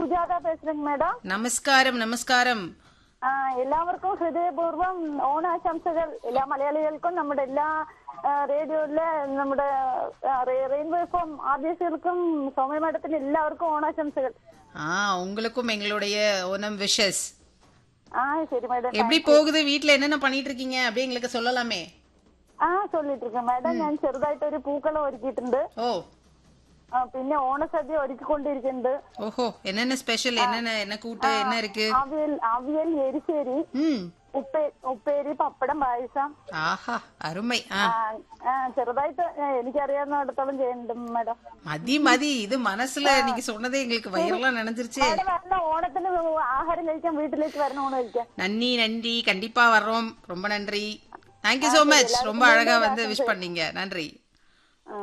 Sujatha പേசுறேங்க madam നമസ്കാരം നമസ്കാരം ആ, എല്ലാവർക്കും ഹൃദയപൂർവ്വം ഓണാശംസകൾ എല്ലാ മലയാളികൾക്കും നമ്മുടെ എല്ലാ ആ, റേഡിയോയിലെ നമ്മുടെ ആ, റേ- റെയിൻബോ എഫും ആദ്യസികൾക്കും സൗമ്യ മേഡത്തിന് എല്ലാവർക്കും ഓണാശംസകൾ ஆ உங்களுக்கும் எங்களுடைய ஓணம் விஷஸ் ആ ശരി മേഡം எப்படி போகுது வீட்ல என்னென்ன பண்ணிட்டு இருக்கீங்க அப்படியே எங்களுக்கு சொல்லலாமே ആ சொல்லிட்டு മേഡം ഞാൻ ചെറുതായിട്ട് ഒരു പൂക്കളം ഒരുക്കിയിട്ടുണ്ട് ஓ ആ, പിന്നെ ഓണസദ്യ ഒരുക്കിക്കൊണ്ടിരിക്കുന്നുണ്ട് ஓஹோ என்னென்ன ஸ்பெஷல் என்னென்ன என்ன கூட்டு என்ன இருக்கு അവിയൽ അവിയൽ എരിശ്ശേരി ம் ഉപ്പേ ഉപ്പേരി പപ്പടം പായസം ஆஹா அருமை ஆ ആ, ആ, ചെറുതായിട്ട് ആ, എനിക്കറിയാവുന്നിടത്തോളം ചെയ്യുന്നുണ്ട് മേഡം மதி மதி இது மனசுல நீங்க சொன்னதே எங்களுக்கு வயிறெல்லாம் நினைஞ்சிருச்சு മേഡം വരണ ഓണത്തിന് ആഹാരം കഴിക്കാൻ വീട്ടിലേക്ക് വരണം ഊണ് കഴിക്കാൻ நன்றி நன்றி கண்டிப்பா வர்றோம் ரொம்ப நன்றி தேங்க்யூ so மச் ரொம்ப அழகா வந்து விஷ் பண்ணீங்க நன்றி ആ.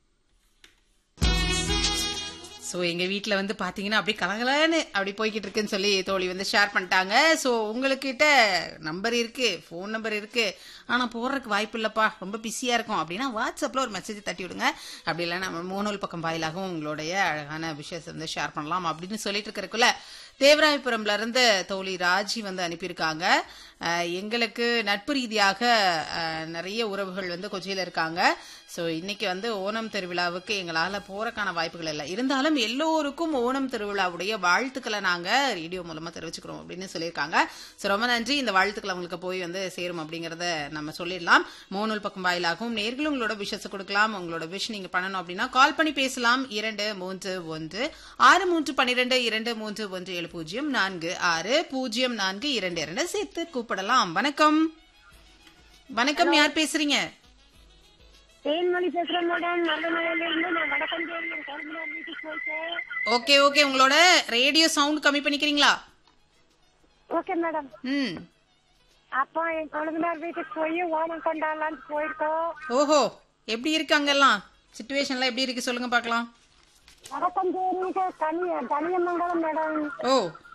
ஸோ எங்க வீட்ல வந்து பாத்தீங்கன்னா அப்படியே கலகலன்னு அப்படி போய்கிட்டு இருக்குன்னு சொல்லி தோழி வந்து ஷேர் பண்ணிட்டாங்க ஸோ உங்ககிட்ட நம்பர் இருக்கு ஃபோன் நம்பர் இருக்கு ஆனா போடுறதுக்கு வாய்ப்பு இல்லப்பா ரொம்ப பிஸியா இருக்கும் அப்படின்னா வாட்ஸ்அப்ல ஒரு மெசேஜ் தட்டி விடுங்க அப்படி இல்லை நம்ம மூணூல் பக்கம் வாயிலாகவும் உங்களுடைய அழகான விஷயத்தை வந்து ஷேர் பண்ணலாம் அப்படின்னு சொல்லிட்டு இருக்கிறதுக்குள்ள தேவராயபுரம்ல இருந்து தோழி ராஜி வந்து அனுப்பியிருக்காங்க அஹ், எங்களுக்கு நட்பு ரீதியாக அஹ், நிறைய உறவுகள் வந்து கொச்சியில இருக்காங்க ஸோ இன்னைக்கு வந்து ஓணம் திருவிழாவுக்கு எங்களால போறக்கான வாய்ப்புகள் இல்லை இருந்தாலும் எல்லோருக்கும் ஓணம் திருவிழாவுடைய வாழ்த்துக்களை நாங்க ரேடியோ மூலமா தெரிவிச்சுக்கிறோம் அப்படின்னு சொல்லியிருக்காங்க ஸோ ரொம்ப நன்றி இந்த வாழ்த்துக்கள் அவங்களுக்கு போய் வந்து சேரும் அப்படிங்கறத நம்ம சொல்லிடலாம் மூணூல் பக்கம் வாயிலாகவும் நேர்களும் உங்களோட விஷயத்தை கொடுக்கலாம் உங்களோட விஷ் நீங்க பண்ணணும் அப்படின்னா கால் பண்ணி பேசலாம் இரண்டு மூன்று ஒன்று ஆறு மூன்று பன்னிரெண்டு இரண்டு மூன்று ஒன்று ஏழு பூஜ்ஜியம் நான்கு ஆறு பூஜ்ஜியம் நான்கு இரண்டு இரண்டு சேர்த்து கூப்பிடலாம் வணக்கம் வணக்கம் யார் பேசுறீங்க தேன்மொழி பேசுறேன் மேடம் நல்ல நிலையில இருந்து நான் வடக்கம் தேர்தல் கருமனார் வீட்டுக்கு போயிட்டேன் ஓகே ஓகே உங்களோட ரேடியோ சவுண்ட் கம்மி பண்ணிக்கிறீங்களா ஓகே மேடம் ம் அப்பா என் குழந்தைனார் வீட்டுக்கு போய் ஓணம் கொண்டாடலான்னு போயிருக்கோம் ஓஹோ எப்படி இருக்கு அங்கெல்லாம் சுச்சுவேஷன்லாம் எப்படி இருக்கு சொல்லுங்க பார்க்கலாம் வடக்கம் தேர்வுக்கு தனி தனியமங்கலம் மேடம் ஓ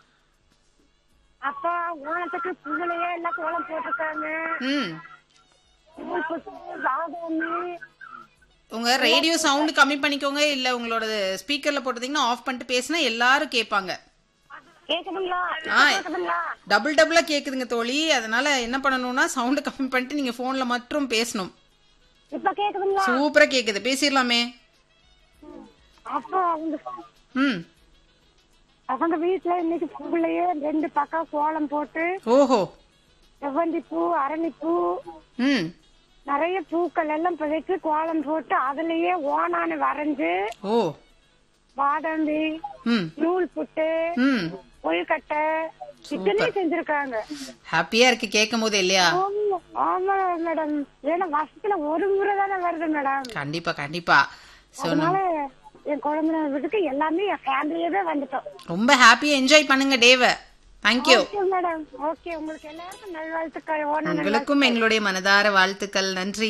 அப்பா ஓணத்துக்கு புகழையே எல்லாம் கோலம் போட்டிருக்காங்க ம் பூ புட்டு, பாதாமி உங்க ரேடியோ சவுண்ட் கம்மி பண்ணிக்கோங்க இல்ல உங்களோட ஸ்பீக்கர்ல போட்டதீங்கன்னா ஆஃப் பண்ணிட்டு பேசினா எல்லாரும் கேட்பாங்க கேக்குதுங்களா ஆ. கேக்குதுங்களா டபுள் டபுளா கேக்குதுங்க தோழி அதனால என்ன பண்ணணும்னா சவுண்ட் கம்மி பண்ணிட்டு நீங்க போன்ல மட்டும் பேசணும் இப்ப கேக்குதுங்களா சூப்பரா கேக்குது பேசிடலாமே அப்பா அவங்க ம் அவங்க வீட்டுல இன்னைக்கு புகழையே ரெண்டு பக்கம் கோலம் போட்டு ஓஹோ செவ்வந்தி பூ அரளிப்பூ ம் நிறைய பூக்கள் எல்லாம் வச்சு கோலம் போட்டு அதுலயே ஓணான்னு வரைஞ்சு ஓ பாதாம்பி ம் நூல் புட்டு ம் கொழுக்கட்டை இத்தனையும் செஞ்சிருக்காங்க ஹாப்பியா இருக்கு கேட்கும் போது இல்லையா ஆமா, ஆமா மேடம் ஏன்னா வருஷத்துல ஒரு முறை தானே வருது மேடம் கண்டிப்பா கண்டிப்பா சோ அதனால என் குழந்தை வீட்டுக்கு எல்லாமே என் ஃபேமிலியவே வந்துட்டோம் ரொம்ப ஹாப்பியா என்ஜாய் பண்ணுங்க டேவ தேங்க்யூ ஓகே மேடம் ஓகே உங்களுக்கு எல்லாருக்கும் நல்வாழ்த்துக்கள் ஓணம் உங்களுக்கும் எங்களுடைய மனதார வாழ்த்துக்கள் நன்றி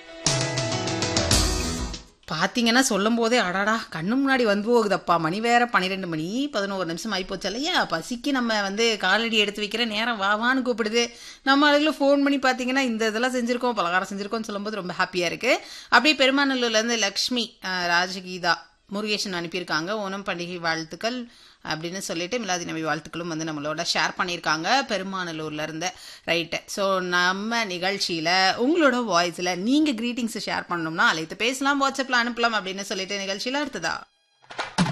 பாத்தீங்கன்னா சொல்லும் போதே அடாடா கண்ணு முன்னாடி வந்து போகுதப்பா மணி வேற பன்னிரெண்டு மணி பதினோரு நிமிஷம் ஆயிப்போச்சு இல்லையா பசிக்கு நம்ம வந்து காலடி எடுத்து வைக்கிற நேரம் வாவான்னு கூப்பிடுது நம்ம அதுல ஃபோன் பண்ணி பார்த்தீங்கன்னா இந்த இதெல்லாம் செஞ்சிருக்கோம் பலகாரம் செஞ்சிருக்கோம்னு சொல்லும்போது ரொம்ப ஹாப்பியா இருக்கு அப்படியே பெருமாநல்லூர்ல இருந்து லக்ஷ்மி அஹ், ராஜகீதா முருகேசன் அனுப்பியிருக்காங்க ஓணம் பண்டிகை வாழ்த்துக்கள் அப்படின்னு சொல்லிட்டு மிலாதி நபி வாழ்த்துக்களும் வந்து நம்மளோட ஷேர் பண்ணியிருக்காங்க பெருமாநல்லூர்ல இருந்து ரைட்டு ஸோ நம்ம நிகழ்ச்சியில உங்களோட வாய்ஸ்ல நீங்க கிரீட்டிங்ஸ் ஷேர் பண்ணணும்னா அழைத்து பேசலாம் வாட்ஸ்அப்ல அனுப்பலாம் அப்படின்னு சொல்லிட்டு நிகழ்ச்சியில அடுத்ததா